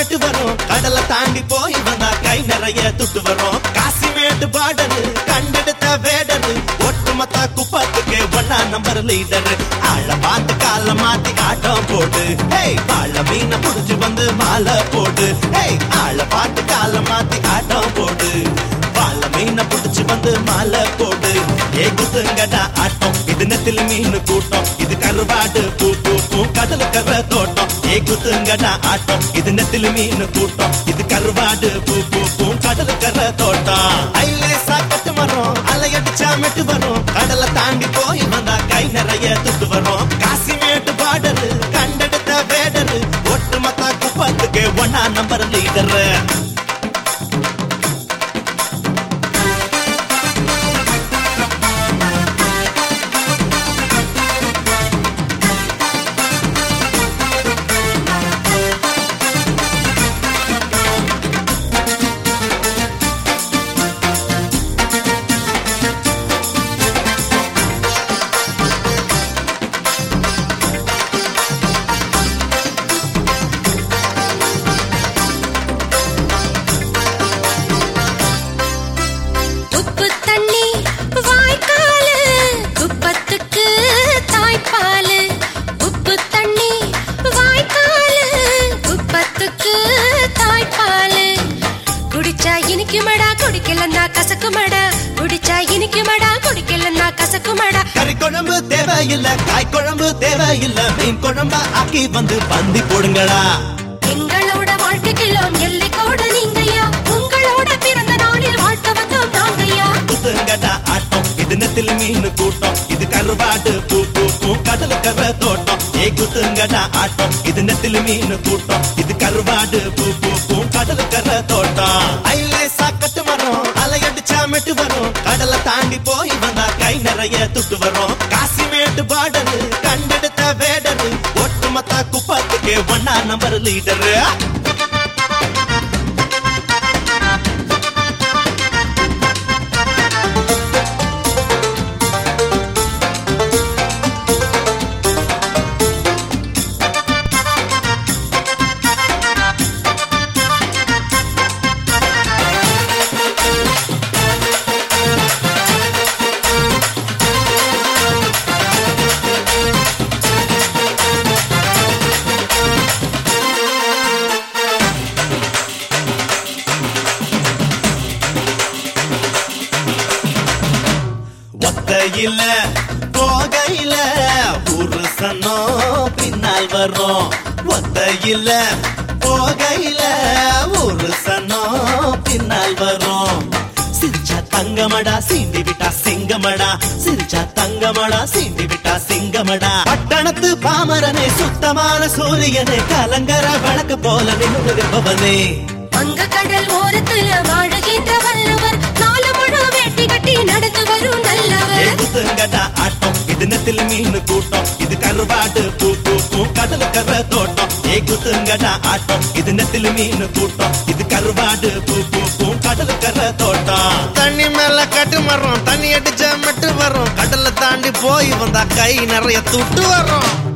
மெட்டு வரும் கடலை தாண்டி போய் வந்தா கை நிறைய துட்டு வரும் காசிமேட்டு பாடரு கண்டெடுத்த வேடரு ஒட்டுமொத்த குப்பத்துக்கு ஒன்னா நம்பர் லீடரு ஆள பார்த்து கால மாத்தி ஆட்டம் போடு ஹேய் வாழ மீனை புடிச்சு வந்து மாலை போடு ஹேய் ஆள பார்த்து கால மாத்தி ஆட்டம் போடு வாழ மீனை புடிச்சு வந்து மாலை போடு ஏ குத்துங்கடா ஆட்டம் இது நெத்தில் மீன் கூட்டம் இது கருவாடு பூ பூ பூ கடல் கர தோட்டம் ஏ குத்துங்கடா ஆட்டம் இது நெத்தில் மீன் கூட்டம் இது கருவாடு பூ பூ பூ கடல் கர தோட்டம் ஐலேசா கட்டு மரம் அலையடிச்சா மெட்டு வரும் கடலை தாண்டி போய் வந்தா கை நிறைய துட்டு வரும் காசிமேட்டு பாடரு கண்டெடுத்த வேடரு ஒட்டுமொத்த குப்பத்துக்கு ஒன்னா நம்பர் லீடரு உப்பு தண்ணி வாய்க்காலு குப்பத்துக்கு தாய்ப்பாலு உப்பு தண்ணி வாய்க்காலு குப்பத்துக்கு தாய்ப்பாலு குடிச்சா இனிக்குமடா குடிக்கலன்னா கசக்குமடா குடிச்சா இனிக்குமடா குடிக்கலன்னா கசக்குமடா கறி குழம்பு தேவையில்ல காய் குழம்பு தேவையில்ல மீன் குழம்பா ஆக்கி வந்து பந்தி போடுங்களா எங்களோட வாழ்க்கைக்கெல்லாம் எல்லை கோடு நீங்கய்யா உங்களோட பிறந்த நாளில் வாழ்த்த வந்தோம் நாங்கய்யா குத்துங்கடா ஆட்டம் இது நெத்தில் மீன் கூட்டம் இது கருவாடு பூ பூ பூ கடல் கர தோட்டம் ஏ குத்துங்கடா ஆட்டம் இது நெத்தில் மீன் கூட்டம் இது கருவாடு பூ பூ பூ கடல் கர தோட்டம் ஐலேசா கட்டு மரம் அலையடிச்சா மெட்டு வரும் கடலை தாண்டி போய் வந்தா கை நிறைய துட்டு வரும் காசிமேட்டு பாடரு கண்டெடுத்த வேடரு ஒட்டுமொத்த குப்பத்துக்கு ஒன்னா நம்பர் லீடரு ஒத்தையில போகையில ஒரு சனோ பின்னால் வரும் ஒத்தையில போகையில ஒரு சனோ பின்னால் வரும் சிரிச்சா தங்கமடா சீண்டி விட்டா சிங்கமடா சிரிச்சா தங்கமடா சீண்டி விட்டா சிங்கமடா பட்டணத்து பாமரனே சுத்தமான சூரியனே கலங்கர வழக்கு போல நின்று நிற்பவனே அங்க கடல் ஓரத்துல வாழுகின்ற வல்லவர் நாலு முழு வேட்டி கட்டி நடந்து வரும் நல்லவர் குத்துங்கடா ஆட்டம் இது நெத்தில் மீன் கூட்டம் இது கருவாடு பூ பூ பூ கடல் கர தோட்டம் ஏ குத்துங்கடா ஆட்டம் இது நெத்தில் மீன் கூட்டம் இது கருவாடு பூ பூ பூ கடல் கர தோட்டம் தண்ணி மேல கட்டு மரம் தண்ணி அடிச்சா மட்டும் வரும் கடல்ல தாண்டி போய் வந்தா கை நிறைய துட்டு வரும்